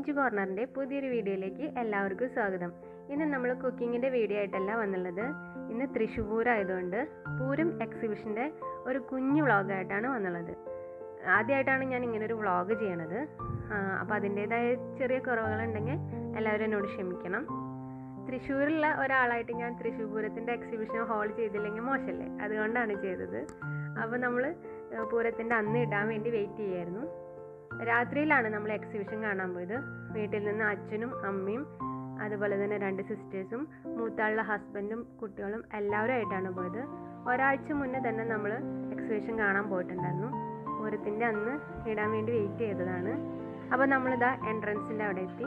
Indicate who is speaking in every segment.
Speaker 1: പിഞ്ചു കോർണറിൻ്റെ പുതിയൊരു വീഡിയോയിലേക്ക് എല്ലാവർക്കും സ്വാഗതം ഇന്ന് നമ്മൾ കുക്കിങ്ങിൻ്റെ വീഡിയോ ആയിട്ടല്ല വന്നുള്ളത് ഇന്ന് തൃശ്ശൂർ പൂരം ആയതുകൊണ്ട് പൂരം എക്സിബിഷൻ്റെ ഒരു കുഞ്ഞു വ്ളോഗായിട്ടാണ് വന്നുള്ളത് ആദ്യമായിട്ടാണ് ഞാൻ ഇങ്ങനെ ഒരു വ്ളോഗ് ചെയ്യണത് അപ്പോൾ അതിൻ്റേതായ ചെറിയ കുറവുകളുണ്ടെങ്കിൽ എല്ലാവരും എന്നോട് ക്ഷമിക്കണം തൃശ്ശൂരിലുള്ള ഒരാളായിട്ട് ഞാൻ തൃശ്ശൂർ പൂരത്തിൻ്റെ എക്സിബിഷൻ ഹോൾ ചെയ്തില്ലെങ്കിൽ മോശമല്ലേ അതുകൊണ്ടാണ് ചെയ്തത് അപ്പോൾ നമ്മൾ പൂരത്തിൻ്റെ അന്ന് ഇടാൻ വേണ്ടി വെയിറ്റ് ചെയ്യായിരുന്നു രാത്രിയിലാണ് നമ്മൾ എക്സിബിഷൻ കാണാൻ പോയത് വീട്ടിൽ നിന്ന് അച്ഛനും അമ്മയും അതുപോലെ തന്നെ രണ്ട് സിസ്റ്റേഴ്സും മൂത്താളുടെ ഹസ്ബൻഡും കുട്ടികളും എല്ലാവരും ആയിട്ടാണ് പോയത് ഒരാഴ്ച മുന്നേ തന്നെ നമ്മൾ എക്സിബിഷൻ കാണാൻ പോയിട്ടുണ്ടായിരുന്നു പൂരത്തിൻ്റെ അന്ന് ഇടാൻ വേണ്ടി വെയിറ്റ് ചെയ്തതാണ് അപ്പോൾ നമ്മളിതാ എൻട്രൻസിൻ്റെ അവിടെ എത്തി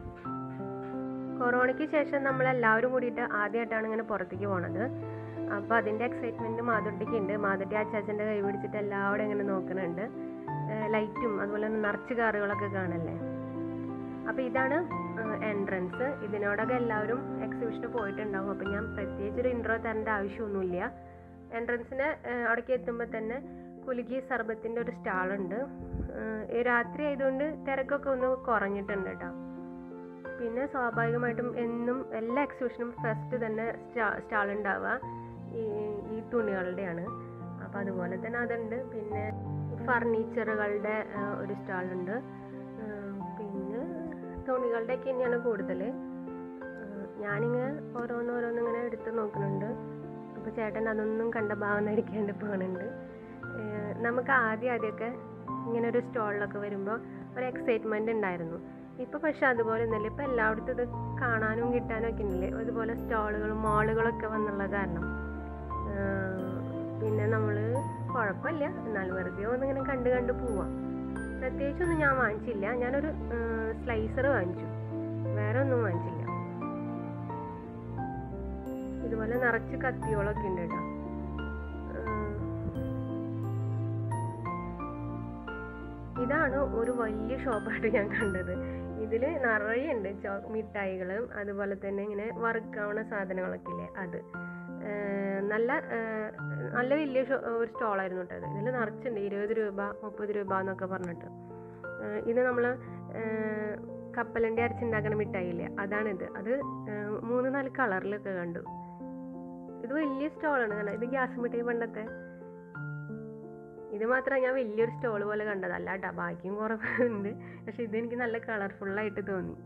Speaker 1: കൊറോണയ്ക്ക് ശേഷം നമ്മൾ എല്ലാവരും കൂടിയിട്ട് ആദ്യമായിട്ടാണ് ഇങ്ങനെ പുറത്തേക്ക് പോണത് അപ്പോൾ അതിൻ്റെ എക്സൈറ്റ്മെൻറ്റ് മാതുട്ടിക്ക് ഉണ്ട് മാതുട്ടി അച്ചാച്ചൻ്റെ കൈ പിടിച്ചിട്ട് എല്ലാവരും ഇങ്ങനെ നോക്കുന്നുണ്ട് ലൈറ്റും അതുപോലെ തന്നെ നിറച്ച് കാറുകളൊക്കെ കാണല്ലേ അപ്പോൾ ഇതാണ് എൻട്രൻസ് ഇതിനോടൊക്കെ എല്ലാവരും എക്സിബിഷന് പോയിട്ടുണ്ടാവും അപ്പോൾ ഞാൻ പ്രത്യേകിച്ച് ഒരു ഇൻട്രോ തരേണ്ട ആവശ്യമൊന്നുമില്ല എൻട്രൻസിന് അവിടേക്ക് എത്തുമ്പോൾ തന്നെ കുലുക്കി സർബത്തിൻ്റെ ഒരു സ്റ്റാളുണ്ട് രാത്രി ആയതുകൊണ്ട് തിരക്കൊക്കെ ഒന്ന് കുറഞ്ഞിട്ടുണ്ട് കേട്ടോ പിന്നെ സ്വാഭാവികമായിട്ടും എന്നും എല്ലാ എക്സിബിഷനും ഫസ്റ്റ് തന്നെ സ്റ്റാ സ്റ്റാൾ ഉണ്ടാവുക ഈ ഈ തുണികളുടെയാണ് അപ്പോൾ അതുപോലെ തന്നെ അതുണ്ട് പിന്നെ ഫർണിച്ചറുകളുടെ ഒരു സ്റ്റാളുണ്ട് പിന്നെ തുണികളുടെയൊക്കെ തന്നെയാണ് കൂടുതൽ ഞാനിങ്ങനെ ഓരോന്നോരോന്ന് ഇങ്ങനെ എടുത്ത് നോക്കുന്നുണ്ട് അപ്പോൾ ചേട്ടൻ അതൊന്നും കണ്ട ഭാവം നടിക്കാണ്ട് പോകുന്നുണ്ട് നമുക്ക് ആദ്യം ആദ്യമൊക്കെ ഇങ്ങനെ ഒരു സ്റ്റോളിലൊക്കെ വരുമ്പോൾ ഒരു എക്സൈറ്റ്മെൻറ്റ് ഉണ്ടായിരുന്നു ഇപ്പോൾ പക്ഷെ അതുപോലെ ഒന്നുമില്ല ഇപ്പോൾ എല്ലായിടത്തും ഇത് കാണാനും കിട്ടാനും ഒക്കെ ഉണ്ടല്ലേ അതുപോലെ സ്റ്റോളുകളും മാളുകളൊക്കെ വന്നുള്ള കാരണം പിന്നെ നമ്മൾ കുഴപ്പമില്ല എന്നാൽ വെറുതെ ഒന്നിങ്ങനെ കണ്ട് കണ്ട് പോവാം പ്രത്യേകിച്ചൊന്നും ഞാൻ വാങ്ങിച്ചില്ല ഞാനൊരു സ്ലൈസർ വാങ്ങിച്ചു വേറെ ഒന്നും വാങ്ങിച്ചില്ല ഇതുപോലെ നിറച്ച് കത്തിയോളൊക്കെ ഉണ്ട് കേട്ടോ ഇതാണ് ഒരു വലിയ ഷോപ്പായിട്ട് ഞാൻ കണ്ടത് ഇതിൽ നിറയെ ഉണ്ട് ചോ മിഠായികളും അതുപോലെ തന്നെ ഇങ്ങനെ വറുക്കാവുന്ന സാധനങ്ങളൊക്കെ ഇല്ലേ അത് നല്ല നല്ല വലിയ ഒരു സ്റ്റോളായിരുന്നു കേട്ടോ ഇതിൽ നിറച്ചുണ്ട് ഇരുപത് രൂപ മുപ്പത് രൂപ എന്നൊക്കെ പറഞ്ഞിട്ട് ഇത് നമ്മൾ കപ്പലണ്ടി അരച്ചുണ്ടാക്കുന്ന മിഠായി ഇല്ലേ അതാണിത് അത് മൂന്ന് നാല് കളറിലൊക്കെ കണ്ടു ഇത് വലിയ സ്റ്റോളാണ് കാരണം ഇത് ഗ്യാസ് മിഠായി പണ്ടത്തെ ഇത് മാത്രമേ ഞാൻ വലിയൊരു സ്റ്റോൾ പോലെ കണ്ടത് അല്ല കേട്ടോ ബാക്കിയും കുറവുണ്ട് പക്ഷെ ഇതെനിക്ക് നല്ല കളർഫുള്ളായിട്ട് തോന്നി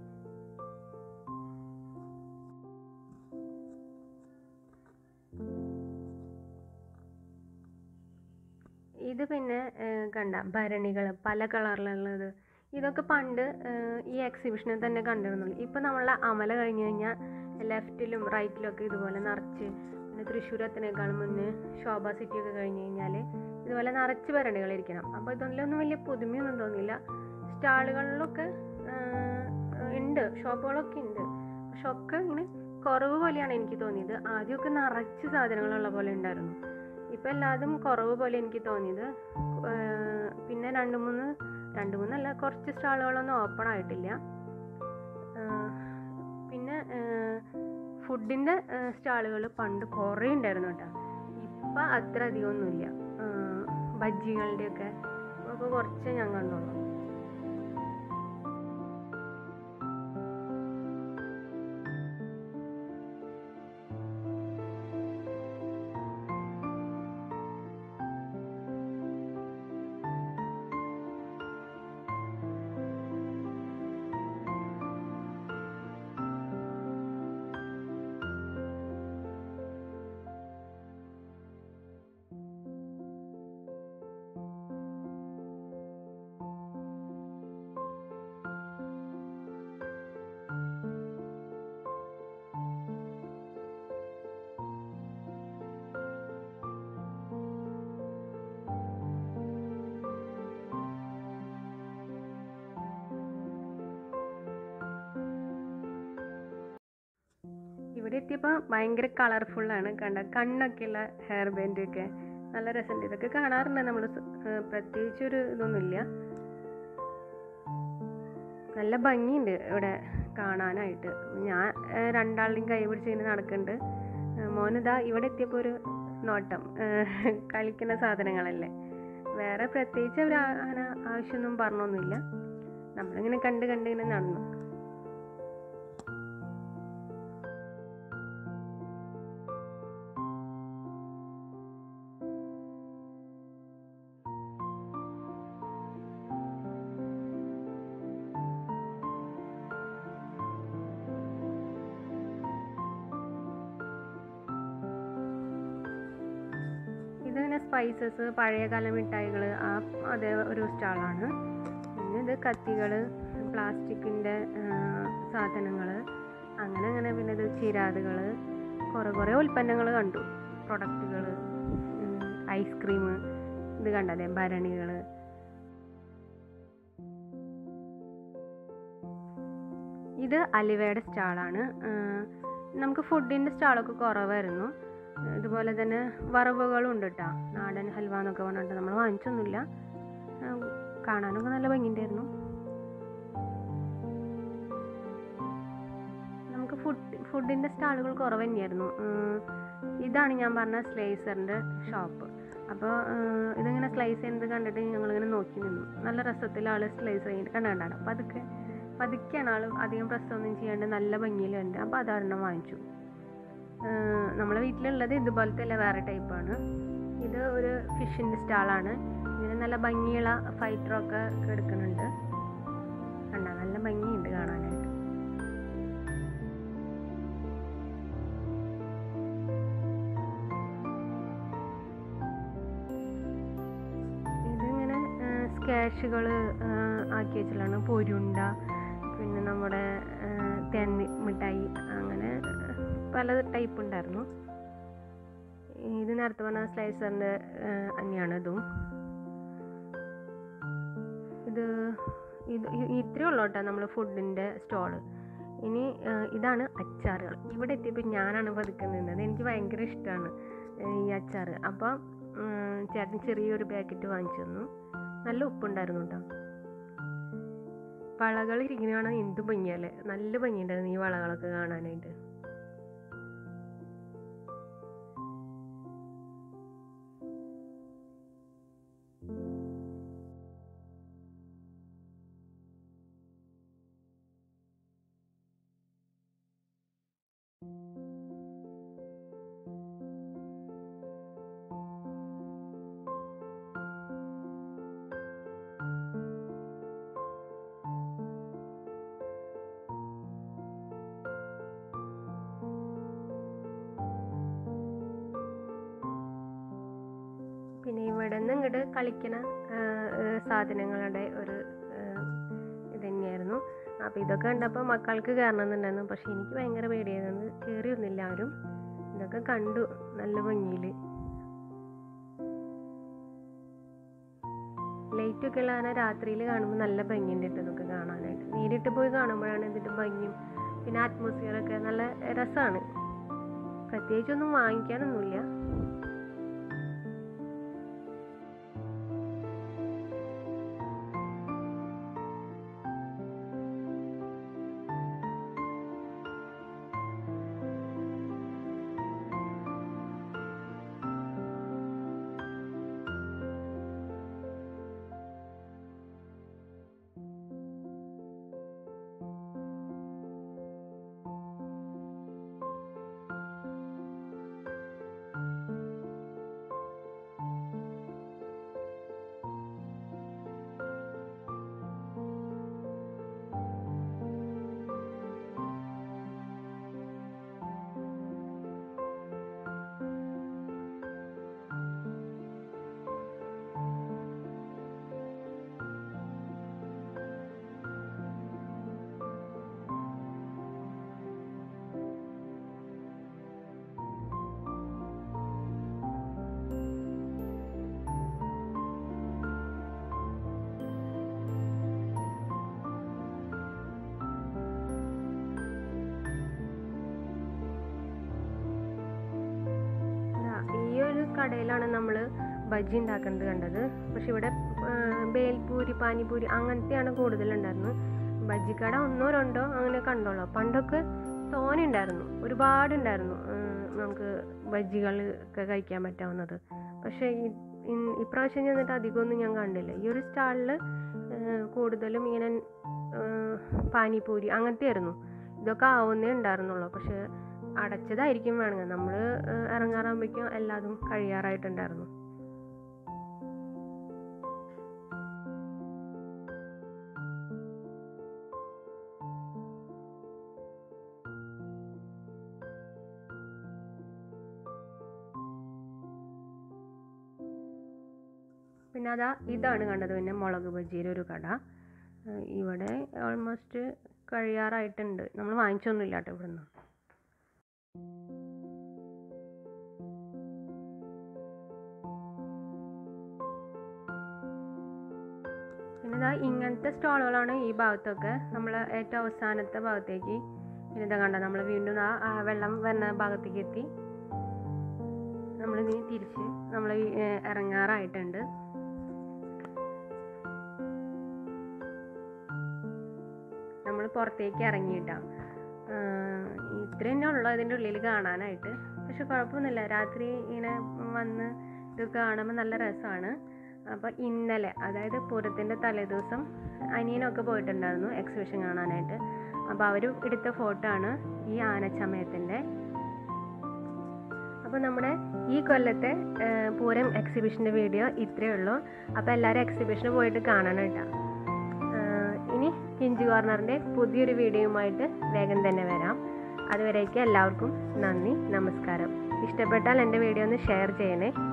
Speaker 1: ഇത് പിന്നെ കണ്ട ഭരണികൾ പല കളറിലുള്ളത് ഇതൊക്കെ പണ്ട് ഈ എക്സിബിഷനിൽ തന്നെ കണ്ടിരുന്നുള്ളൂ ഇപ്പം നമ്മളെ അമല കഴിഞ്ഞ് കഴിഞ്ഞാൽ ലെഫ്റ്റിലും റൈറ്റിലും ഒക്കെ ഇതുപോലെ നിറച്ച് പിന്നെ തൃശ്ശൂർ എത്തനേക്കാളും മുന്നേ ശോഭ സിറ്റി ഒക്കെ കഴിഞ്ഞ് കഴിഞ്ഞാൽ ഇതുപോലെ നിറച്ച് ഭരണികളിരിക്കണം അപ്പോൾ ഇതൊന്നും വലിയ പുതുമയൊന്നും തോന്നില്ല സ്റ്റാളുകളിലൊക്കെ ഉണ്ട് ഷോപ്പുകളൊക്കെ ഉണ്ട് പക്ഷെ ഒക്കെ ഇങ്ങനെ കുറവ് പോലെയാണ് എനിക്ക് തോന്നിയത് ആദ്യമൊക്കെ നിറച്ച് സാധനങ്ങളുള്ള പോലെ ഉണ്ടായിരുന്നു ഇപ്പം എല്ലാതും കുറവ് പോലെ എനിക്ക് തോന്നിയത് പിന്നെ രണ്ട് മൂന്ന് രണ്ട് മൂന്നല്ല കുറച്ച് സ്റ്റാളുകളൊന്നും ഓപ്പൺ ആയിട്ടില്ല പിന്നെ ഫുഡിൻ്റെ സ്റ്റാളുകൾ പണ്ട് കുറേ ഉണ്ടായിരുന്നു കേട്ടോ ഇപ്പം അത്ര അധികമൊന്നുമില്ല ബജ്ജികളുടെയൊക്കെ അപ്പോൾ കുറച്ച് ഞാൻ കണ്ടോളൂ ഇവിടെ എത്തിയപ്പോൾ ഭയങ്കര കളർഫുള്ളാണ് കണ്ട കണ്ണൊക്കെയുള്ള ഹെയർ ബാൻഡ് ഒക്കെ നല്ല രസമുണ്ട് ഇതൊക്കെ കാണാറുണ്ട് നമ്മൾ പ്രത്യേകിച്ചൊരു ഇതൊന്നുമില്ല നല്ല ഭംഗിയുണ്ട് ഇവിടെ കാണാനായിട്ട് ഞാൻ രണ്ടാളുടെയും കൈ പിടിച്ച് ഇങ്ങനെ നടക്കുന്നുണ്ട് മോനിതാ ഇവിടെ എത്തിയപ്പോൾ ഒരു നോട്ടം കളിക്കുന്ന സാധനങ്ങളല്ലേ വേറെ പ്രത്യേകിച്ച് അവർ അങ്ങനെ ആവശ്യമൊന്നും പറഞ്ഞൊന്നുമില്ല നമ്മളിങ്ങനെ കണ്ട് കണ്ട് ഇങ്ങനെ നടന്നു ഇതിങ്ങനെ സ്പൈസസ് പഴയകാല മിഠായികൾ ആ അതേ ഒരു സ്റ്റാളാണ് പിന്നെ ഇത് കത്തികൾ പ്ലാസ്റ്റിക്കിൻ്റെ സാധനങ്ങൾ അങ്ങനെ അങ്ങനെ പിന്നെ ഇത് ചിരാതുകൾ കുറേ കുറേ ഉൽപ്പന്നങ്ങൾ കണ്ടു പ്രൊഡക്റ്റുകൾ ഐസ്ക്രീം ഇത് കണ്ടതേ ഭരണികൾ ഇത് അലിവയുടെ സ്റ്റാളാണ് നമുക്ക് ഫുഡിൻ്റെ സ്റ്റാളൊക്കെ കുറവായിരുന്നു ഇതുപോലെ തന്നെ വറവുകളും ഉണ്ട് കേട്ടോ നാടൻ ഹൽവ എന്നൊക്കെ പറഞ്ഞിട്ട് നമ്മൾ വാങ്ങിച്ചൊന്നുമില്ല ആ, കാണാനൊക്കെ നല്ല ഭംഗിയുണ്ടായിരുന്നു നമുക്ക് ഫുഡ് ഫുഡിൻ്റെ സ്റ്റാളുകൾ കുറവ് തന്നെയായിരുന്നു ഉം, ഇതാണ് ഞാൻ പറഞ്ഞ സ്ലൈസറിൻ്റെ ഷോപ്പ് അപ്പോൾ ഇതിങ്ങനെ സ്ലൈസ് ചെയ്യുന്നത് കണ്ടിട്ട് ഞങ്ങളിങ്ങനെ നോക്കി നിന്നു നല്ല രസത്തിൽ ആൾ സ്ലൈസ് കഴിഞ്ഞിട്ട് കണ്ടാണ് അപ്പോൾ അതൊക്കെ പതുക്കെയാണ് ആൾ അധികം പ്രശ്നമൊന്നും ചെയ്യാണ്ട് നല്ല ഭംഗിയിലുണ്ട് അപ്പോൾ അതൊരെണ്ണം വാങ്ങിച്ചു ആഹ് നമ്മളെ വീട്ടിലുള്ളത് ഇതുപോലത്തെ അല്ല വേറെ ടൈപ്പാണ് ഇത് ഒരു ഫിഷിൻ്റെ സ്റ്റാളാണ് ഇതിന് നല്ല ഭംഗിയുള്ള ഫൈറ്ററൊക്കെ എടുക്കുന്നുണ്ട് കണ്ട നല്ല ഭംഗിയുണ്ട് കാണാനായിട്ട് ഇതിങ്ങനെ സ്കാഷുകൾ ആക്കി വെച്ചിട്ടാണ് പൊരുണ്ട പിന്നെ നമ്മുടെ തേൻ മിഠായി അങ്ങനെ പല ടൈപ്പ് ഉണ്ടായിരുന്നു ഇത് നേരത്തെ പറഞ്ഞ സ്ലൈസറിൻ്റെ തന്നെയാണ് ഇതും ഇത് ഇത് ഇ- ഇത്രയേ ഉള്ളൂ കേട്ടോ നമ്മൾ ഫുഡിൻ്റെ സ്റ്റോള് ഇനി ആ, ഇതാണ് അച്ചാറുകൾ ഇവിടെ എത്തിയപ്പോൾ ഞാനാണ് പതുക്കെ നിന്നത് എനിക്ക് ഭയങ്കര ഇഷ്ടമാണ് ഈ അച്ചാർ അപ്പോൾ ചേട്ടൻ ചെറിയൊരു പാക്കറ്റ് വാങ്ങിച്ചു തന്നു നല്ല ഉപ്പുണ്ടായിരുന്നു കേട്ടോ വളകൾ ഇരിക്കുന്നതാണ് എന്ത് ഭംഗിയല്ലേ നല്ല ഭംഗിയുണ്ടായിരുന്നു ഈ വളകളൊക്കെ കാണാനായിട്ട് പിന്നെ ഇവിടെ നിന്ന് ഇങ്ങോട്ട് കളിക്കണ ആ, ആ, സാധനങ്ങളുടെ ഒരു ആ, ഇത് തന്നെയായിരുന്നു അപ്പോൾ ഇതൊക്കെ കണ്ടപ്പോൾ മക്കൾക്ക് കയറണമെന്നുണ്ടായിരുന്നു പക്ഷെ എനിക്ക് ഭയങ്കര പേടിയായിരുന്നു കയറിയൊന്നുമില്ല ആരും ഇതൊക്കെ കണ്ടു നല്ല ഭംഗിയിൽ ലൈറ്റൊക്കെ ഉള്ള കാരണം രാത്രിയിൽ കാണുമ്പോൾ നല്ല ഭംഗിയുണ്ട് കേട്ടോ ഇതൊക്കെ കാണാനായിട്ട് നേരിട്ട് പോയി കാണുമ്പോഴാണ് ഇതിൻ്റെ ഭംഗിയും പിന്നെ അറ്റ്മോസ്ഫിയറൊക്കെ നല്ല രസമാണ് പ്രത്യേകിച്ചൊന്നും വാങ്ങിക്കാനൊന്നുമില്ല ദാ ഈ ഒരു കടയിലാണ് നമ്മൾ ബജ്ജി ഉണ്ടാക്കുന്നത് കണ്ടത് പക്ഷെ ഇവിടെ ആ, ബേൽപൂരി പാനിപൂരി അങ്ങനത്തെയാണ് കൂടുതലുണ്ടായിരുന്നത് ബജ്ജിക്കട ഒന്നോ രണ്ടോ അങ്ങനെ കണ്ടോളൂ പണ്ടൊക്കെ തോനെ ഉണ്ടായിരുന്നു ഒരുപാടുണ്ടായിരുന്നു ആ, നമുക്ക് ബജ്ജികൾ ഒക്കെ കഴിക്കാൻ പറ്റാവുന്നത് പക്ഷേ ഈ ഇൻ- ഇപ്രാവശ്യം ചെന്നിട്ട് അധികമൊന്നും ഞാൻ കണ്ടില്ല ഈ ഒരു സ്റ്റാളിൽ ഏഹ് കൂടുതലും ഇങ്ങനെ ഏഹ് പാനിപൂരി അങ്ങനത്തെ ആയിരുന്നു ഇതൊക്കെ ആവുന്നേ ഉണ്ടായിരുന്നുള്ളൂ പക്ഷെ അടച്ചതായിരിക്കും വേണമെങ്കിൽ നമ്മൾ ഇറങ്ങാറാകുമ്പോഴേക്കും എല്ലാതും കഴിയാറായിട്ടുണ്ടായിരുന്നു പിന്നെ അതാ ഇതാണ് കണ്ടത് പിന്നെ മുളക് ബജിയുടെ ഒരു കട ഏഹ് ഇവിടെ ഓൾമോസ്റ്റ് കഴിയാറായിട്ടുണ്ട് നമ്മൾ വാങ്ങിച്ചൊന്നുമില്ല കേട്ടോ ഇവിടുന്ന് പിന്നെ ഇതാ ഇങ്ങനത്തെ സ്റ്റോളുകളാണ് ഈ ഭാഗത്തൊക്കെ നമ്മൾ ഏറ്റവും അവസാനത്തെ ഭാഗത്തേക്ക് പിന്നെ ഇതാ കണ്ട നമ്മൾ വീണ്ടും ആ ആ വെള്ളം വരുന്ന ഭാഗത്തേക്ക് എത്തി നമ്മൾ ഇനി തിരിച്ച് നമ്മൾ ഇറങ്ങാറായിട്ടുണ്ട് നമ്മൾ പുറത്തേക്ക് ഇറങ്ങിയിട്ടാ ഇത്ര തന്നെ ഉള്ളൂ ഇതിൻ്റെ ഉള്ളിൽ കാണാനായിട്ട് പക്ഷെ കുഴപ്പമൊന്നുമില്ല രാത്രി ഇങ്ങനെ വന്ന് ഇത് കാണുമ്പോൾ നല്ല രസമാണ് അപ്പോൾ ഇന്നലെ അതായത് പൂരത്തിൻ്റെ തലേദിവസം അനിയനൊക്കെ പോയിട്ടുണ്ടായിരുന്നു എക്സിബിഷൻ കാണാനായിട്ട് അപ്പോൾ അവർ എടുത്ത ഫോട്ടോ ആണ് ഈ ആനച്ചമയത്തിൻ്റെ അപ്പോൾ നമ്മുടെ ഈ കൊല്ലത്തെ ഏഹ്, പൂരം എക്സിബിഷൻ്റെ വീഡിയോ ഇത്രയേ ഉള്ളൂ അപ്പോൾ എല്ലാവരും എക്സിബിഷന് പോയിട്ട് കാണണം കേട്ടോ ഏഹ്, ഇനി കിഞ്ചി കോർണറിൻ്റെ പുതിയൊരു വീഡിയോയുമായിട്ട് വേഗം തന്നെ വരാം അതുവരേക്കും എല്ലാവർക്കും നന്ദി നമസ്കാരം ഇഷ്ടപ്പെട്ടാൽ എൻ്റെ വീഡിയോ ഒന്ന് ഷെയർ ചെയ്യണേ